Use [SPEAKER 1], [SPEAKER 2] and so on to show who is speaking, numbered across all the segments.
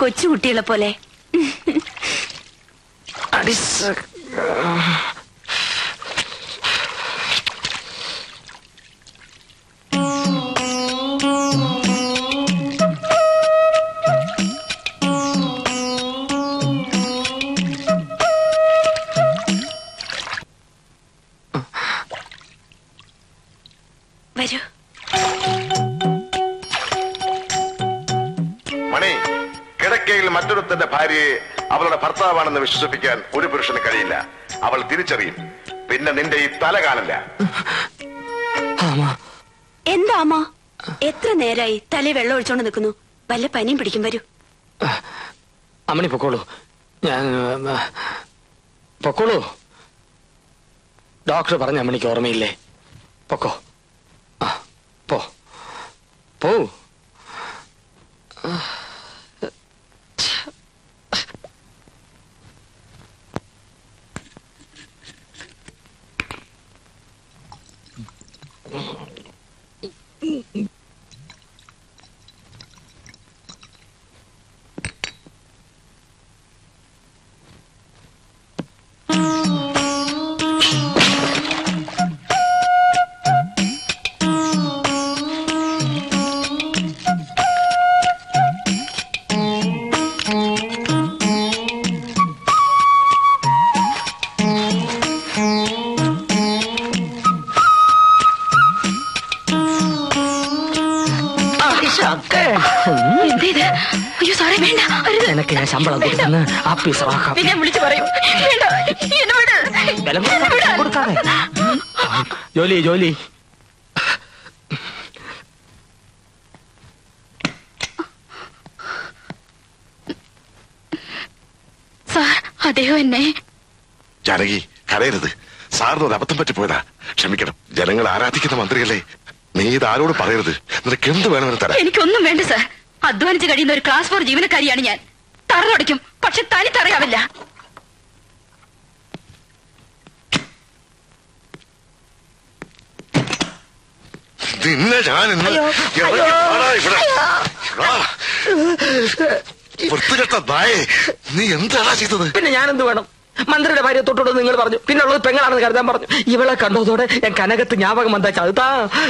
[SPEAKER 1] കൊച്ചുകുട്ടികളെ പോലെ വരൂ
[SPEAKER 2] മണി കിടക്കയിൽ മറ്റൊരുത്തന്റെ ഭാര്യയെ അവളുടെ ഭർത്താവാണെന്ന് വിശ്വസിപ്പിക്കാൻ ഒരു പുരുഷന് കഴിയില്ല അവൾ തിരിച്ചറിയും പിന്നെ നിന്റെ ഈ തല കാണില്ല
[SPEAKER 1] എന്താ അമ്മ എത്ര നേരായി തലേ വെള്ളം ഒഴിച്ചോണ്ട് നിൽക്കുന്നു വല്ല പനിയും പിടിക്കും വരൂ
[SPEAKER 3] അമ്മണി പൊക്കോളൂ ഞാൻ ഉം, പൊക്കോളൂ ഡോക്ടർ പറഞ്ഞ അമ്മണിക്ക് ഓർമ്മയില്ലേ പൊക്കോ ആ പോ പോ
[SPEAKER 1] അയ്യോ സോറി വേണ്ട അരുത്.
[SPEAKER 3] നിനക്ക് ഞാൻ ശമ്പളം കൊടുക്കുന്ന ആപ്പീസറാക്കാം
[SPEAKER 1] പിന്നെ ഞാൻ വിളിച്ചു പറയും വേണ്ട എന്നെ വിട്.
[SPEAKER 3] ബലം
[SPEAKER 1] എന്നെ വിട്.
[SPEAKER 3] കൊടുക്കാതെ ജോലി ജോലി
[SPEAKER 1] സാർ അദ്ദേഹം എന്നെ
[SPEAKER 2] ജാനകി കരയരുത് സാറിന് ഒരു അബദ്ധം പറ്റിപ്പോയതാ ക്ഷമിക്കണം ജനങ്ങൾ ആരാധിക്കുന്ന മന്ത്രിയല്ലേ നീ ഇത് ആരോട് പറയരുത് നിനക്ക് എന്ത് വേണമെന്ന് തരാം
[SPEAKER 1] എനിക്കൊന്നും വേണ്ട സാർ അധ്വാനിച്ച് കഴിയുന്ന ഒരു ക്ലാസ് ഫോർ ജീവനക്കാരിയാണ് ഞാൻ തറ തുടയ്ക്കും പക്ഷെ തനി തറയാവില്ല
[SPEAKER 2] നിന്നെ ഞാൻ ഇന്ന് ഇറങ്ങി വാടാ ഇവിടെ. ആ. വൃത്തികെട്ട നായേ നീ എന്താടാ ചെയ്തത്
[SPEAKER 3] പിന്നെ ഞാനെന്ത് വേണം മന്ത്രിയുടെ ഭാര്യ തൊട്ടോട് നിങ്ങൾ പറഞ്ഞു പിന്നെ ഉള്ളത് പെങ്ങളാണെന്ന് കരുതാൻ പറഞ്ഞു ഇവളെ കണ്ടതോടെ ഞാൻ കനകത്ത് ஞாபகம் വന്നാ ചതുതാ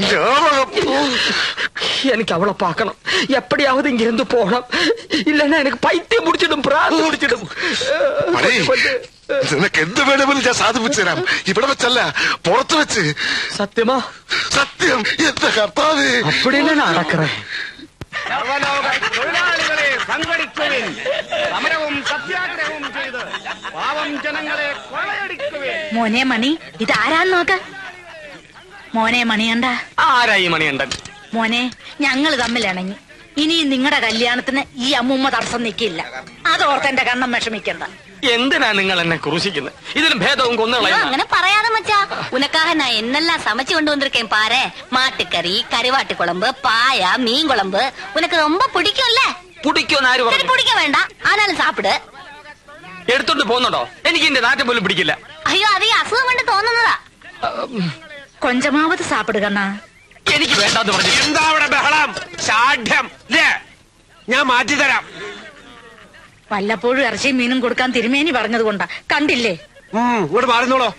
[SPEAKER 3] എനിക്ക് അവളെ പാക്കണം എപ്പടിയാവത് ഇങ്ങിരുന്ന് പോണം ഇല്ലെന്നാ എനിക്ക് പൈത്യം പിടിച്ചിടും പ്രാന്ത് പിടിച്ചിടും
[SPEAKER 2] മണി നിനക്ക് എന്ത് വേണമെങ്കിലും ഞാൻ സാധിപ്പിച്ചു തരാം ഇവിടെ വെച്ചല്ല പുറത്ത് വെച്ച്
[SPEAKER 3] സത്യമാ
[SPEAKER 2] സത്യം എന്റെ കർത്താവേ
[SPEAKER 3] അപ്പടിന്നെ നടക്കറേ
[SPEAKER 4] തൊഴിലാളികളെ സംഘടിക്കുവിൻ സമരവും സത്യാഗ്രഹവും ചെയ്ത് പാവം ജനങ്ങളെ കൊള്ളയടിക്കുവിൻ
[SPEAKER 1] മോനെ മണി ഇതാരാന്ന് നോക്ക മോനെ മണിയണ്ട
[SPEAKER 3] ആരായി മണിയണ്ടൻ
[SPEAKER 1] മോനെ ഞങ്ങൾ തമ്മിൽ ഇണങ്ങി ഇനി നിങ്ങളുടെ കല്യാണത്തിന് ഈ അമ്മൂമ്മ തടസ്സം നിൽക്കില്ല അതോർത്ത് എന്റെ കണ്ണം വിഷമിക്കണ്ട
[SPEAKER 3] എന്തിനാ നിങ്ങൾ എന്നെ ക്രൂശിക്കുന്നത് ഇതിലും ഭേദവും
[SPEAKER 5] ஐயோ,
[SPEAKER 3] കൊന്നുകളയാ
[SPEAKER 5] அங்கன பறையாத மச்சா உனக்காக நான் என்னெல்லாம் சமைச்சு கொண்டு வந்திருக்கேன் பாரு மாட்டுக்கறி கருவாட்டு குழம்பு பாயா மீன் குழம்பு உனக்கு ரொம்ப பிடிக்கும்ல
[SPEAKER 3] പിടിക്കുമെന്ന് ആര്
[SPEAKER 5] சரி
[SPEAKER 3] പറഞ്ഞു
[SPEAKER 5] பிடிக்க வேண்டாம் ஆனாலும் சாப்பிடு
[SPEAKER 3] എടുത്തോണ്ട് പോകുന്നുണ്ടോ എനിക്ക് എന്റെ നാറ്റം പോലും പിടിക്കില്ല
[SPEAKER 5] ஐயோ அது அசுகம் കൊണ്ട് തോന്നുന്നതാ
[SPEAKER 1] കൊഞ്ചമാവത് സാപ്പിടുകണ്ണ
[SPEAKER 3] എനിക്ക് വേണ്ടാന്ന് പറഞ്ഞു
[SPEAKER 4] എന്താ അവിടെ ബഹളം ഷാഠ്യം ഇല്ലേ ഞാൻ മാറ്റിത്തരാം
[SPEAKER 1] വല്ലപ്പോഴും ഇറച്ചിയും മീനും കൊടുക്കാൻ തിരുമേനി പറഞ്ഞത് കൊണ്ടാ കണ്ടില്ലേ
[SPEAKER 4] ഉം, ഇങ്ങോട്ട് മാറുന്നോളോ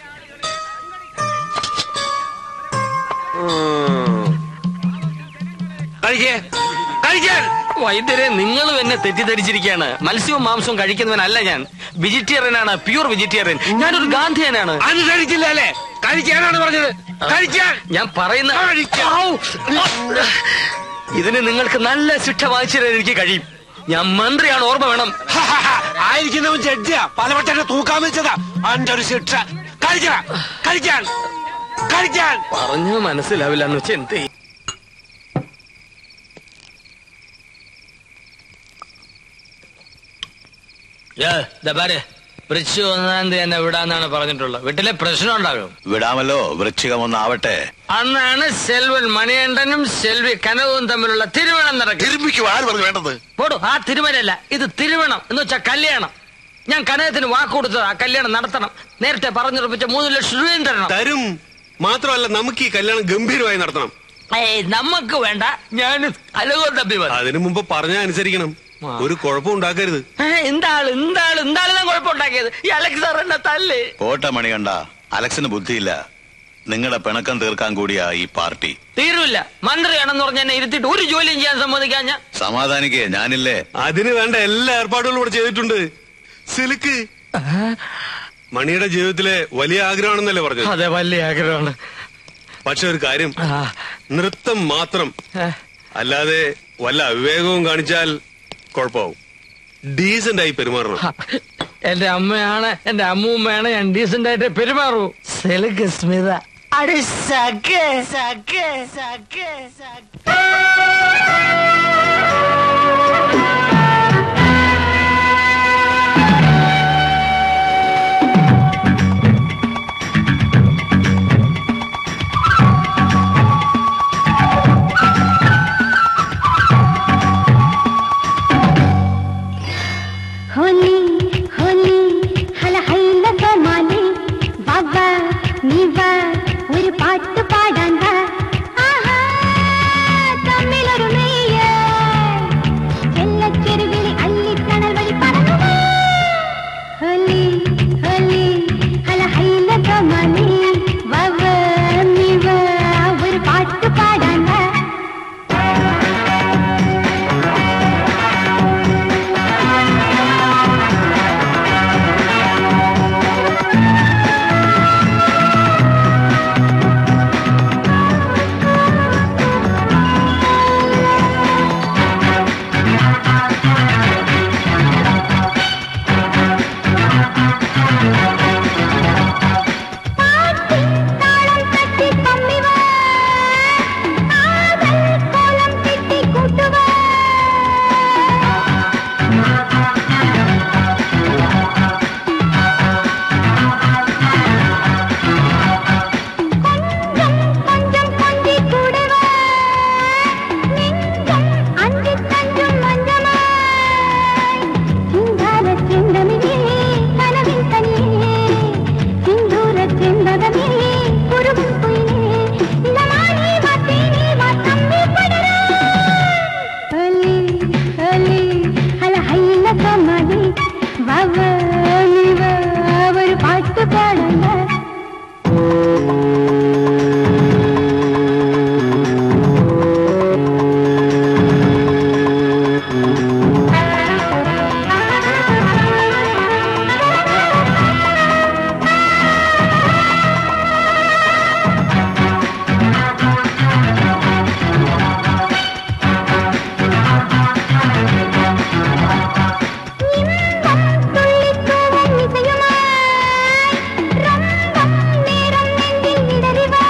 [SPEAKER 4] കഴിക്കേ കഴിക്കാൻ
[SPEAKER 3] വൈദ്യരെ നിങ്ങളും എന്നെ തെറ്റിദ്ധരിച്ചിരിക്കുകയാണ് മത്സ്യവും മാംസവും കഴിക്കുന്നവനല്ല ഞാൻ വെജിറ്റേറിയൻ ആണ് പ്യൂർ വെജിറ്റേറിയൻ ഞാനൊരു ഗാന്ധിയനാണ്
[SPEAKER 4] അത് കഴിച്ചില്ല അല്ലേ കഴിക്കാനാണ് പറഞ്ഞത് കഴിക്കാൻ
[SPEAKER 3] ഞാൻ പറയുന്ന
[SPEAKER 4] കഴിക്കാം.
[SPEAKER 3] ഔ! ഇതിന് നിങ്ങൾക്ക് നല്ല ശിക്ഷ വാങ്ങിച്ചു തരാൻ എനിക്ക് കഴിയും ഞാൻ മന്ത്രിയാണ് ഓർമ്മ വേണം
[SPEAKER 4] ആയിരിക്കുന്നവൻ ജഡ്ജിയാ പലവട്ടെ തൂക്കാൻ വെച്ചതാ അന്റെ ഒരു ശിക്ഷ കഴിക്കാൻ കഴിക്കാൻ കഴിക്കാൻ
[SPEAKER 3] പറഞ്ഞു മനസ്സിലാവില്ല എന്ന് വെച്ചാൽ എന്ത് ചെയ്യും? ഏ, ദാ പാര്, വൃശ്ചിക ഒന്നാം തീയതി എന്നെ വിടാന്നാണ് പറഞ്ഞിട്ടുള്ളത് വീട്ടിലെ പ്രശ്നം ഉണ്ടാകും
[SPEAKER 6] വിടാമല്ലോ വൃശ്ചികം ഒന്നാവട്ടെ
[SPEAKER 3] അന്നാണ് സെൽവൻ മണികണ്ഠനും സെൽവി കനവും തമ്മിലുള്ള തിരുവണം നടക്കുക
[SPEAKER 2] തിരുമ്പിക്ക് ആര് പറഞ്ഞു വേണ്ടത്
[SPEAKER 3] പോടു ആ തിരുമലയല്ല ഇത് തിരുവണം എന്ന് വെച്ചാൽ കല്യാണം ഞാൻ കനകത്തിന് വാക്ക് കൊടുത്തത് ആ കല്യാണം നടത്തണം നേരത്തെ പറഞ്ഞുറപ്പിച്ച മൂന്ന് ലക്ഷം രൂപയും തരണം
[SPEAKER 7] തരും മാത്രമല്ല നമുക്ക് ഈ കല്യാണം ഗംഭീരമായി നടത്തണം
[SPEAKER 3] ഏയ് നമുക്ക് വേണ്ട ഞാൻ അലകോ തമ്പി മതി
[SPEAKER 7] അതിനു മുമ്പ് പറഞ്ഞ അനുസരിക്കണം ഒരു കുഴപ്പം ഉണ്ടാക്കരുത്
[SPEAKER 3] എന്താള് എന്താള് എന്താണ് ഞാൻ കുഴപ്പമുണ്ടാക്കിയത് ഈ അലക്സ് സാർ എന്നെ തല്ലേ
[SPEAKER 6] പോട്ടെ മണികണ്ട അലക്സിന് ബുദ്ധിയില്ല നിങ്ങളുടെ പിണക്കം തീർക്കാൻ കൂടിയാ ഈ പാർട്ടി
[SPEAKER 3] തീരുമില്ല മന്ത്രിയാണെന്ന് പറഞ്ഞ എന്നെ ഇരുത്തിട്ട് ഒരു ജോലിയും ചെയ്യാൻ സമ്മതിക്കാൻ ഞാൻ
[SPEAKER 6] സമാധാനിക്കേ ഞാനില്ലേ
[SPEAKER 7] അതിന് വേണ്ട എല്ലാ ഏർപ്പാടുകളും ഇവിടെ ചെയ്തിട്ടുണ്ട് സിലുക്ക് മണിയുടെ ജീവിതത്തിലെ വലിയ ആഗ്രഹമാണെന്നല്ലേ പറഞ്ഞത്
[SPEAKER 3] അതെ വലിയ ആഗ്രഹമാണ്
[SPEAKER 7] പക്ഷെ ഒരു കാര്യം
[SPEAKER 3] ആ,
[SPEAKER 7] നൃത്തം മാത്രം
[SPEAKER 3] ഏ,
[SPEAKER 7] അല്ലാതെ വല്ല അവിവേകവും കാണിച്ചാൽ കുഴപ്പമാവും ഡീസന്റ് ആയി പെരുമാറണം
[SPEAKER 3] ഹ, എന്റെ അമ്മയാണ് എന്റെ അമ്മൂമ്മയാണ് ഞാൻ ഡീസന്റ് ആയിട്ട് പെരുമാറൂ സെലുക്ക് സ്മിത അടി സഖേ സഖേ സഖേ സഖേ
[SPEAKER 8] ഹോലി ഹോലി ഹല ഹൈല കമാലി ബാബ നീവ ഒരു പാട്ട് പാടാൻ വാ. ആഹാ, തമ്മിലൊരു മെയ്യ. ചെല്ലച്ചെരുവിളി അല്ലിത്തണൽ വഴി പറന്നു വാ. ഹോലി ഹോലി ഹല ഹൈല കമാലി ബാബ നീവ ഒരു പാട്ട് പാടാൻ വാ. താളം തട്ടി പമ്മിവാ കാതൽ കോലം കെട്ടി കൂട്ടുവാ கொஞ்சம் கொஞ்சம் கொஞ்சி கூடவா நெஞ்சம் அஞ்சு தஞ்சும் மஞ்சமாய் சிங்கார செந்தமிழே கனவின் தனியே சிந்தூர செந்தகமே குருவும் குயிலே இளமானே வாத்தேனே வா தம்பி படரா அலி அலி ഹല ഹൈല കമലി വവ നിവ ഒരു പാട്ട് പാടണ്ട തുള്ളിത്തൂവും ഇസയുമായി രംഗം നേരം നെഞ്ചിൽ വിടരുവാ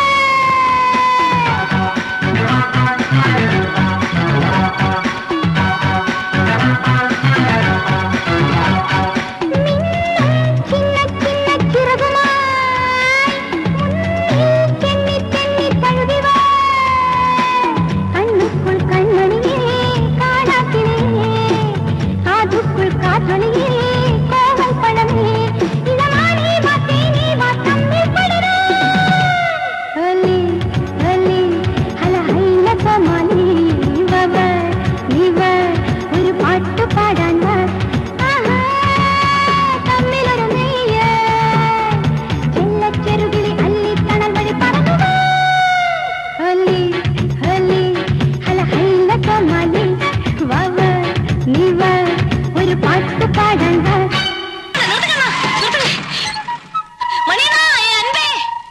[SPEAKER 8] ചിന്ന ചിന്ന ചിറകുമായി മുന്നിൽ തെന്നി തെന്നി തഴുകിവാ കണ്ണുക്കുൾ കൺമണിയേ കാണാത്തിനേ കാതുക്കുൾ കാറ്റൊളിയേ കോവൽ പഴമേ ഇളമാനേ വാത്തേനേ വാ തമ്മിൽ പടരാ ഹലി ഹലി ഹല ഹൈല കമാലി വവ നിവ ഒരു പാട്ട് പാടാൻ വാ ആഹാ തമ്മിലൊരു നെയ്യ ചെല്ലച്ചെറുകിളി അല്ലിത്തണൽ വഴി പറന്നു വാ ഹലി ഹലി ഹല ഹൈല കമാലി വവ നിവ ഒരു പാട്ട് പാടാൻ വാ
[SPEAKER 5] மணியண்ணா என் அன்பே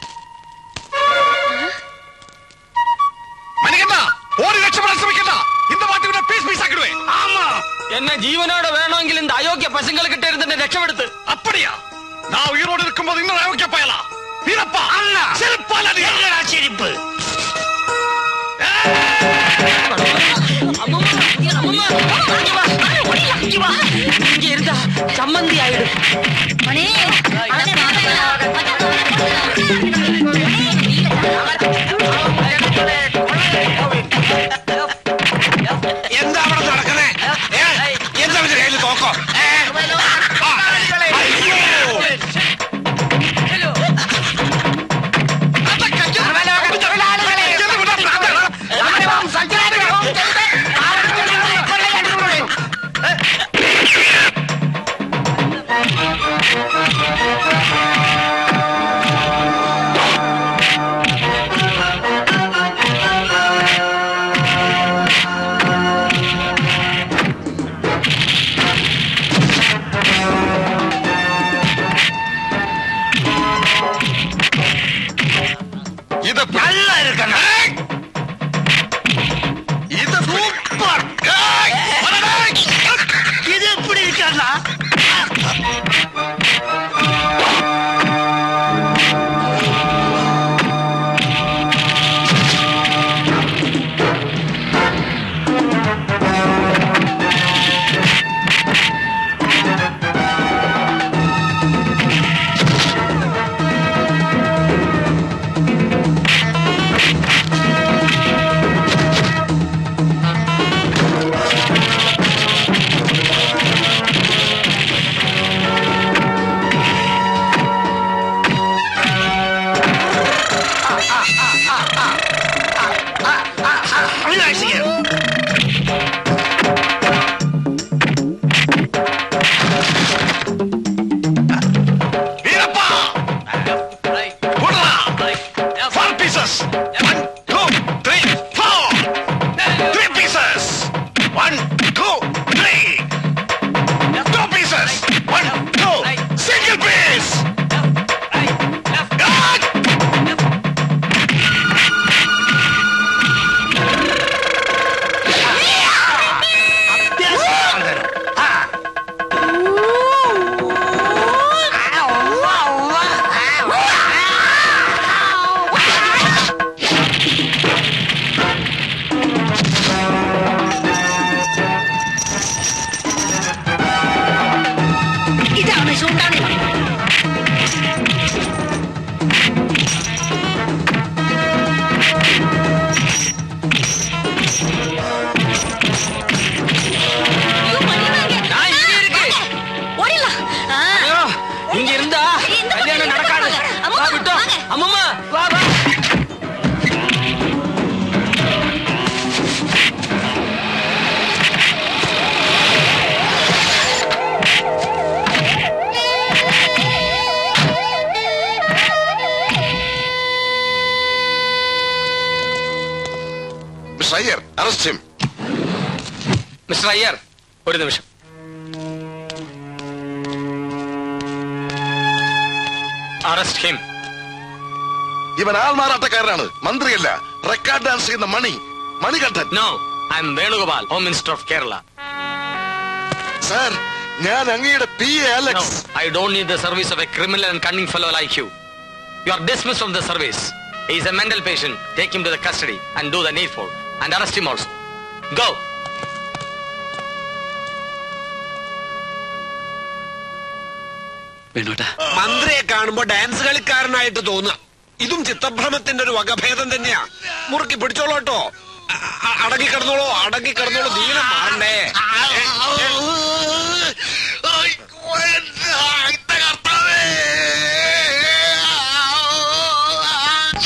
[SPEAKER 6] മണികണ്ട ഓടി രക്ഷപ്പെടാൻ ശ്രമിക്കണ്ട இந்த പാട്ടിവിടെ പീസ് പീസ് ആക്കിടുവേ
[SPEAKER 3] ஆமா என்ன ஜீவனோட வேணுമെങ്കിൽ இந்த அயோக்கிய பசங்களை கிட்ட இருந்து என்னை ரட்சப்படுத்து
[SPEAKER 6] அப்படியா நான் உயிரோடு இருக்கும்போது இன்னொரு அயோக்கிய பயலா வீரப்பா அண்ணா செருப்பால என்னடா செருப்பு
[SPEAKER 3] அம்மா, அம்மா, இங்க வா, இங்க வா. இங்க இருந்தா சம்மந்தி ஆயிடும்
[SPEAKER 5] மணி
[SPEAKER 4] എന്താ അവിടെ നടക്കുന്നേ ഏ? എന്താ അവന്റെ കയ്യിൽ തോക്കോ ഏ? ആ. അയ്യോ. എന്ത് വിടാ, ഭ്രാന്തൻ?
[SPEAKER 6] நல்லா இருக்கண்ணா இது சூப்பர் இது எப்படி இருக்கண்ணா Relax again. வீரப்பா போடுறா four pieces one two three four three pieces one two three two pieces one two single piece Ah! അത്യാവശ്യം തരും ആ
[SPEAKER 1] ഇതാണ് ചൂണ്ടാണി
[SPEAKER 3] நான் இங்க இருக்கேன்
[SPEAKER 5] ஓடிடலாம் ஆ.
[SPEAKER 3] ஐயோ, இங்க இருந்தா
[SPEAKER 5] இந்த பக்கம்,
[SPEAKER 3] கல்யாணம்
[SPEAKER 5] இந்த
[SPEAKER 3] நடக்காது
[SPEAKER 5] பக்கம் வாங்க. அம்மா,
[SPEAKER 3] வா விட்டோ
[SPEAKER 5] வாங்க.
[SPEAKER 3] அம்மம்மா வா வா
[SPEAKER 2] mister Iyer arrest him
[SPEAKER 3] mister Iyer ഒരു നിമിഷം അറസ്റ്റ് ഹിം
[SPEAKER 2] ഇവൻ ആൾമാറാട്ടക്കാരനാണ് മന്ത്രിയല്ല റെക്കോർഡ് ഡാൻസ് ചെയ്യുന്ന Mani Manikandan
[SPEAKER 3] no I'm Venugopal home minister of Kerala
[SPEAKER 2] sir ഞാൻ അങ്ങയുടെ P A
[SPEAKER 3] No,
[SPEAKER 2] Alex
[SPEAKER 3] I don't need the service of a criminal and cunning fellow like you. You are dismissed from the service. He is a mental patient. Take him to the custody and do the needful. And arrest him also. Go.
[SPEAKER 4] മന്ത്രിയെ കാണുമ്പോ dance കളിക്കാരനായിട്ട് തോന്നുക ഇതും ചിത്തഭ്രമത്തിന്റെ ഒരു വകഭേദം തന്നെയാ മുറുക്കി പിടിച്ചോളൂ കേട്ടോ അ- അ- അടങ്ങി കിടന്നോളൂ അടങ്ങി കിടന്നോളൂ ദീനം മാറണ്ടേ ഏ, ഏ,